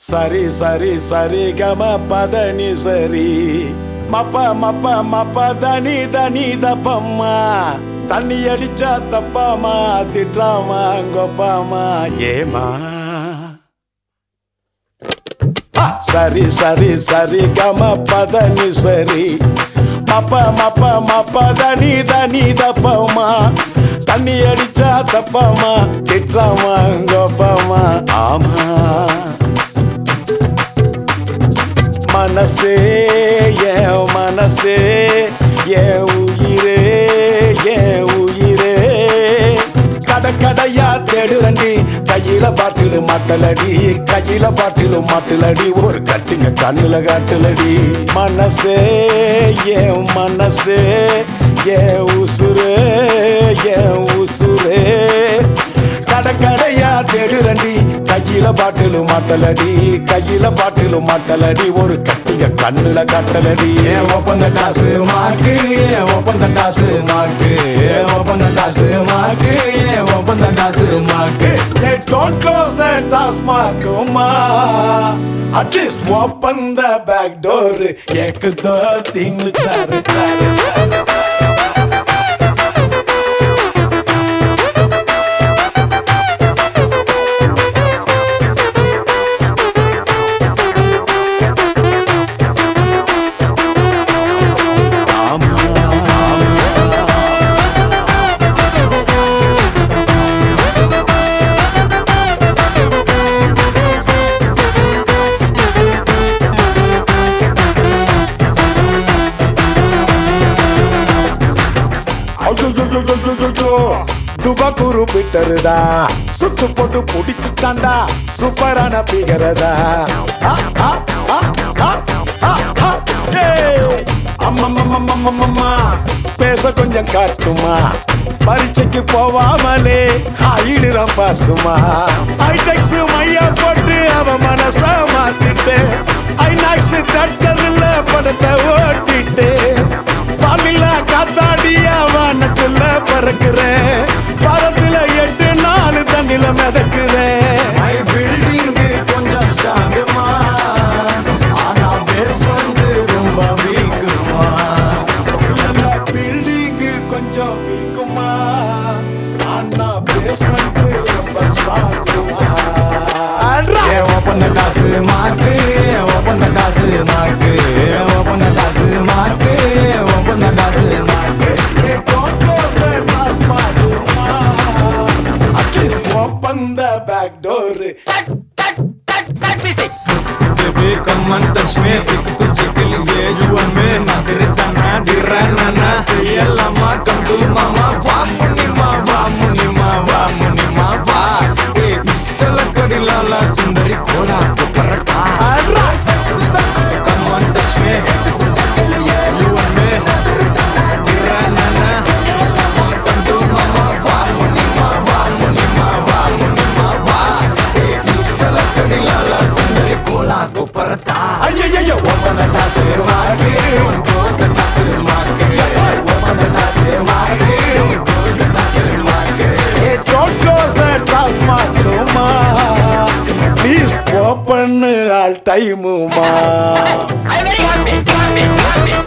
சரி சரி சரி கம பதனி சரி மப்ப மப்ப மப்ப தனி தனி தப்பம்மா தண்ணி அடிச்சா தப்பாமா திட்டாமா கொப்பாமா ஏமா ஆ, சரி சரி சரி கம பதனி சரி மப்ப மப்ப மப்ப தனி தனி தப்பமா தண்ணி அடிச்சா தப்பாமா திட்டாமா கொப்பாமா ஆமா மனசே என் மனசே என் உயிரே என் உயிரே கட கடையா தேடுறண்டி கையில பாட்டிலு மாட்டலடி கையில பாட்டிலு மாட்டலடி ஒரு கட்டுங்க கண்ணுல காட்டுலடி மனசே என் மனசே என் உசுரே என் உசுரே கட கடையா தேடுறண்டி கையில பாட்டிலு மாட்டலடி கையில பாட்டிலு மாட்டலடி ஒரு கட்டிங்க கண்ணுல காட்டலடி ஏன் ஒப்பந்த காசு மாக்கு ஏன் ஒப்பந்த காசு மாக்கு ஏன் ஒப்பந்த காசு மாக்கு ஏன் ஒப்பந்த காசு மாக்கு Hey, don't close that taskmark, ma. At least open the back door. एक दो तीन चार चार चार துபகுரு பிட்டருதா சுத்து போட்டு புடிச்சுட்டாண்டா சூப்பரான பிகரதா ஆ, ஆ, ஆ, ஆ, ஆ, ஆ. ஏய்! அம்மம்மம்மம்மம்மம்மா. பேச கொஞ்சம் காட்டுமா பரீட்சைக்கு போவாமலே ஆயிடுறான் பாசுமா ஐடெக்ஸ் மையா போட்டு அவ மனச மாத்திட்டு ஐநாக்ஸ் தட்டதுல படத்தை ஓட்டிட்டு பாலில காத்தாடிய வானத்துல பறக்குறேன் பரத்துல எட்டு நாலு தண்ணில மிதக்குறேன் மை பில்டிங் கொஞ்சம் ஸ்ட்ராங்குமா ஆனா பேஸ் வந்து ரொம்ப வீக்குமா பில்டிங்கு கொஞ்சம் வீக்குமா ஆனா பேஸ்மெண்ட் ரொம்ப ஸ்ட்ராங்குமா ஏன் ஒப்பந்த காசு மாக்கு ஏன் ஒப்பந்த காசு மாக்கு ஏன் ஒப்பந்த காசு மாக்கு ஏன் ஒப்பந்த காசு மாக்கு Don't close the taskmark, ma. At least open the back door. Baby, come and touch me एक तुझे के लिए you and me ना तेरे तना दिराना ना செய்யலாமா come to mama வா முனிமா வா முனிமா வா முனிமா வா ஏ இஷ்டல கடிலால சுந்தரி கோலா பரட்டா come and touch me एक तुझे के लिए you and me ना तेरे तना दिराना ना செய்யலாமா come to mama வா முனிமா வா முனிமா வா முனிமா வா ஏ இஷ்டல கடிலால சுந்தரி கோலா பரட்டா ஐயையையோ, open the காசு மாக்கு உன் கோஸ்த காசு மாக்கு ஒப்பந்த காசு மாக்கு உன் கோஸ்த காசு மாக்கு Hey, don't close the taskmark, ma. Please open all time, ma. I'm very happy, happy, happy.